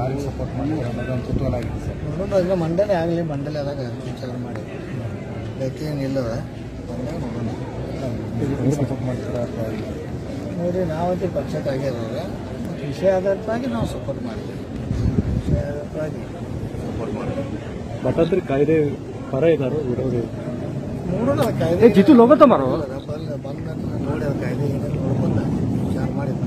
ಯಾರಿಗೆ ಸಪೋರ್ಟ್ ಮಾಡ್ತಾರೆ ಅನ್ನೋದೊಂದು ಕುತೂಹಲ ಆಗಿದೆ ಸರ್ ನೋಡೋಣ ಈಗ ಮಂಡನೆ ಆಗಲಿ ಮಂಡನೆ ಆದಾಗ ವಿಚಾರ ಮಾಡಿ ಗತಿ ಏನಿಲ್ಲದ ಬಂದಾಗ ನೋಡೋಣ ಸಪೋರ್ಟ್ ಮಾಡ್ತೀರಾ ಅಥವಾ ನೋಡಿ ನಾವಂತೂ ಪಕ್ಷಕ್ಕಾಗಿರೋದ್ರೆ ವಿಷಯ ಆಧಾರಿತವಾಗಿ ನಾವು ಸಪೋರ್ಟ್ ಮಾಡಿದ್ವಿ ವಿಷಯ ಆಧಾರಿತವಾಗಿ ಸಪೋರ್ಟ್ ಮಾಡಿದ್ವಿ ಮತಾಂತರ ಕಾಯ್ದೆ ಪರ ಇದ್ದಾರೆ ವಿರೋಧ ನೋಡೋಣ ಅದು ಕಾಯ್ದೆ ಜಿತು ಲೋಗತ ಮಾರೋ ಬಂದ ಬಂದ ನೋಡಿ ಅದು ಕಾಯ್ದೆ ಏನೇನು ನೋಡ್ಕೊಂಡ ವಿಚಾರ ಮಾಡಿದ್ವಿ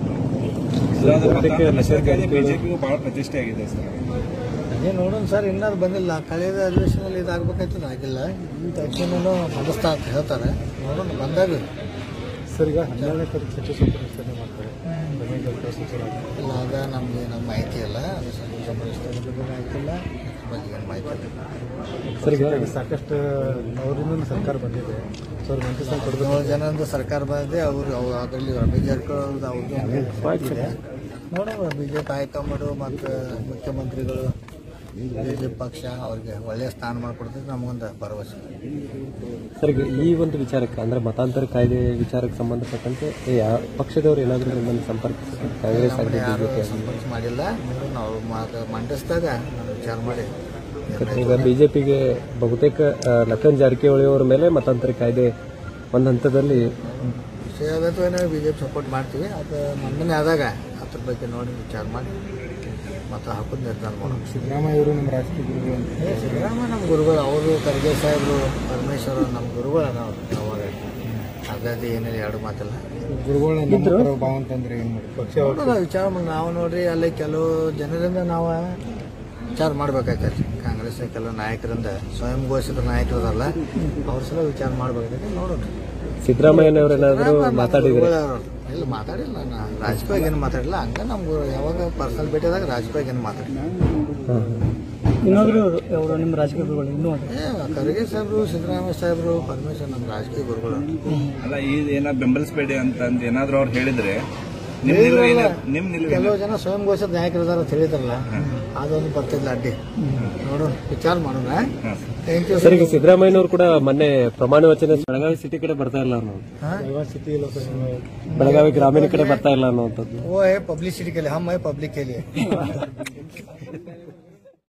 ಬಿಜೆಪಿಗೂ ಬಹಳ ಪ್ರತಿಷ್ಠೆ ಆಗಿದೆ ಸರ್ ಅದೇ ನೋಡೋಣ ಸರ್ ಇನ್ನೂ ಬಂದಿಲ್ಲ ಕಳೆದ ಅಧಿವೇಶನದಲ್ಲಿ ಇದಾಗಬೇಕಾಯ್ತದ ಆಗಿಲ್ಲ ಈ ತಕ್ಷಣನೂ ಮಂಡಿಸ್ತಾ ಅಂತ ಹೇಳ್ತಾರೆ ನೋಡೋಣ ಬಂದಾಗ ಸರ್ ಈಗ ಹನ್ನೆರಡನೇ ತಾರೀಕು ಸಚಿವ ಸಂಪುಟ ವಿಸ್ತರಣೆ ಮಾಡ್ತಾರೆ ಬನ್ನಿ ಸಚಿವ ಇಲ್ಲ ಅದ ನಮಗೆ ನಮ್ಮ ಮಾಹಿತಿ ಇಲ್ಲ ಅದು ಸಂಪೂರ್ಣ ಪರಿಸ್ಥಿತಿ ಬಗ್ಗೆ ಮಾಹಿತಿ ಇಲ್ಲ ಅದ್ರ ಬಗ್ಗೆ ಏನು ಮಾಹಿತಿ ಇಲ್ಲ ಸರ್ ಈಗ ಸಾಕಷ್ಟು ಅವರಿಂದ ಸರ್ಕಾರ ಬಂದಿದೆ ಸೊ ಅವ್ರ ಮಂತ್ರಿ ಸ್ಥಾನ ಕೊಡಬೇಕು ಏಳು ಜನದ ಸರ್ಕಾರ ಬಂದಿದೆ ಅವರು ಅವು ಅದರಲ್ಲಿ ರಮೇಶ್ ಜಾರಕಿಹೊಳಿ ಅವ್ರದ್ದು ಇದೆ ನೋಡೋಣ ಬಿ ಜೆ ಪಿ ಹೈಕಮಾಂಡು ಮತ್ತು ಮುಖ್ಯಮಂತ್ರಿಗಳು ಬಿ ಜೆ ಪಿ ಪಕ್ಷ ಅವ್ರಿಗೆ ಒಳ್ಳೆಯ ಸ್ಥಾನ ಮಾಡಿಕೊಡ್ತಿದ್ದು ನಮಗೊಂದು ಭರವಸೆ ಸರ್ ಈಗ ಈ ಒಂದು ವಿಚಾರಕ್ಕೆ ಅಂದ್ರೆ ಮತಾಂತರ ಕಾಯ್ದೆ ವಿಚಾರಕ್ಕೆ ಸಂಬಂಧಪಟ್ಟಂತೆ ಯಾವ ಪಕ್ಷದವರು ಏನಾದರೂ ನಿಮ್ಮನ್ನು ಸಂಪರ್ಕಿಸಿದ್ರೆ ಕಾಂಗ್ರೆಸ್ ನಮ್ಮನ್ನ ಆಗಲಿ ಯಾರು ಬಿಜೆಪಿ ಸಂಪರ್ಕ ಮಾಡಿಲ್ಲ ನೋಡೋಣ ಅವ್ರು ಮಾತು ಮಂಡಿಸಿದಾಗ ನಾನು ವಿಚಾರ ಮಾಡಿ ಈಗ ಬಿಜೆಪಿಗೆ ಬಹುತೇಕ ಆ, ಲಖನ್ ಜಾರಕಿಹೊಳಿ ಅವರ ಮೇಲೆ ಮತಾಂತರ ಕಾಯ್ದೆ ಒಂದು ಹಂತದಲ್ಲಿ ವಿಷಯ ಆದತ್ತು ಏನೋ ಬಿ ಜೆ ಪಿ ಸಪೋರ್ಟ್ ಮಾಡ್ತೀವಿ ಅದು ಮಂಡನೆ ಆದಾಗ ಅದ್ರ ಬಗ್ಗೆ ನೋಡಿ ವಿಚಾರ ಮಾಡಿ ಮತ್ತು ಹಾಕೋದು ನಿರ್ಧಾರ ಮಾಡೋಣ ಸಿದ್ದರಾಮಯ್ಯ ಅವರು ನಮ್ಮ ರಾಜಕೀಯ ಗುರುಗಳು ಅಂತ ಏ ಸಿದ್ದರಾಮಯ್ಯ ನಮ್ಮ ಗುರುಗಳು ಅವರು ಖರ್ಗೆ ಸಾಹೇಬರು ಪರಮೇಶ್ವರ ನಮ್ಮ ಗುರುಗಳು ನಾವು ಅವಾಗ ಹಾಗಾಗಿ ಏನಿಲ್ಲ ಎರಡು ಮಾತಿಲ್ಲ ಗುರುಗಳ ನಮ್ಮ ಭಾವ ಅಂತಂದ್ರೆ ಏನು ಮಾಡಿ ಪಕ್ಷ ನೋಡೋಣ ವಿಚಾರ ಮಾಡಿ ನಾವು ನೋಡ್ರಿ ಅಲ್ಲಿ ಕೆಲವು ಜನರಿಂದ ನಾವು ವಿಚಾರ ಮಾಡ್ಬೇಕಾಗ್ತೈತಿ ಕಾಂಗ್ರೆಸ್ ಕೆಲವು ನಾಯಕರಿಂದ ಸ್ವಯಂ ಘೋಷಿತ ನಾಯಕರದಲ್ಲ ಅವ್ರ ಸಲ ವಿಚಾರ ಮಾಡ್ಬೇಕಾಗೈತಿ ನೋಡೋಣ ಸಿದ್ದರಾಮಯ್ಯನವರು ಏನಾದರೂ ನಮ್ಮ ಮಾತಾಡಿದ್ರೆ ಗುರುಗಳು ಅವ್ರು. ಇಲ್ಲ ಮಾತಾಡಿಲ್ಲ ನಾ ರಾಜಕೀಯ ಏನು ಮಾತಾಡಿಲ್ಲ ಹಂಗ ನಮ್ಮ ಗುರು ಯಾವಾಗ ಪರ್ಸನಲ್ ಭೇಟಿಯಾದಾಗ ರಾಜಕೀಯ ಏನು ಮಾತಾಡಿಲ್ಲ ಏನಾದರೂ ಅವರು ನಿಮ್ಮ ರಾಜಕೀಯ ಗುರುಗಳು ಇನ್ನೂ ಏ ಖರ್ಗೆ ಸಾಹೇಬರು ಸಿದ್ದರಾಮಯ್ಯ ಸಾಹೇಬರು ಪರಮೇಶ್ವರ್ ನಮ್ಮ ರಾಜಕೀಯ ಗುರುಗಳು ಅಲ್ಲ ಈ ಏನ ಬೆಂಬಲಿಸಬೇಡಿ ಅಂತ ಅಂದ್ ಏನಾದ್ರು ಅವ್ರು ಹೇಳಿದ್ರೆ ನಿಮ್ ನಿಲುವು ಏನ ನಿಮ್ ನಿಲುವು ಏನು? ಕೆಲವು ಜನ ಸ್ವಯಂ ಘೋಷಿತ ನಾಯಕರಿದಾರ ಅಂತ ಹೇಳಿದ್ರಲ್ಲ ಅದೊಂದು ಬರ್ತಿಲ್ಲ ಅಡ್ಡಿ ನೋಡೋಣ ವಿಚಾರ ಮಾಡೋಣ ಥ್ಯಾಂಕ್ ಯು ಸರ್ ಈಗ ಸಿದ್ದರಾಮಯ್ಯನವರು ಕೂಡ ಮೊನ್ನೆ ಪ್ರಮಾಣ ವಚನ ಬೆಳಗಾವಿ ಸಿಟಿ ಕಡೆ ಬರ್ತಾ ಇಲ್ಲ ಅನ್ನೋ ಸಿಟಿ ಬೆಳಗಾವಿ ಗ್ರಾಮೀಣ ಕಡೆ ಬರ್ತಾ ಇಲ್ಲ ಅನ್ನುವಂಥದ್ದು वो है पब्लिसिटी के लिए हम है पब्लिक के लिए